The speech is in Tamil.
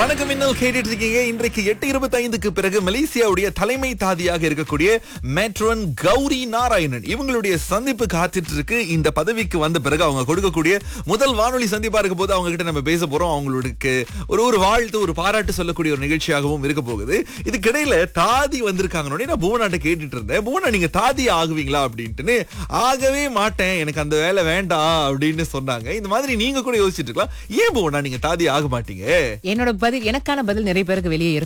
வணக்கம் இன்னும் கேட்டுட்டு இருக்கீங்க இன்றைக்கு எட்டு இருபத்தி ஐந்துக்கு பிறகு மலேசியாவுடைய தலைமை தாதியாக இருக்கக்கூடிய மேட்ரோன் கௌரி நாராயணன் இவங்களுடைய சந்திப்பு காத்துட்டு இருக்கு இந்த பதவிக்கு வந்த பிறகு அவங்க கொடுக்கக்கூடிய முதல் வானொலி சந்திப்பா இருக்க போது அவங்க கிட்ட நம்ம பேச போறோம் அவங்களுக்கு ஒரு ஒரு வாழ்த்து ஒரு பாராட்டு சொல்லக்கூடிய ஒரு நிகழ்ச்சியாகவும் இருக்க போகுது இதுக்கிடையில தாதி வந்திருக்காங்கன்னு நான் புவனாட்ட கேட்டுட்டு இருந்தேன் புவனா நீங்க தாதி ஆகுவீங்களா அப்படின்ட்டுன்னு ஆகவே மாட்டேன் எனக்கு அந்த வேலை வேண்டாம் அப்படின்னு சொன்னாங்க இந்த மாதிரி நீங்க கூட யோசிச்சுட்டு இருக்கலாம் ஏன் புவனா நீங்க தாதி ஆக மாட்டீங்க என்னோட பதில் எனக்கான பதில் நிறைய பேருக்கு வெளியே இருக்கு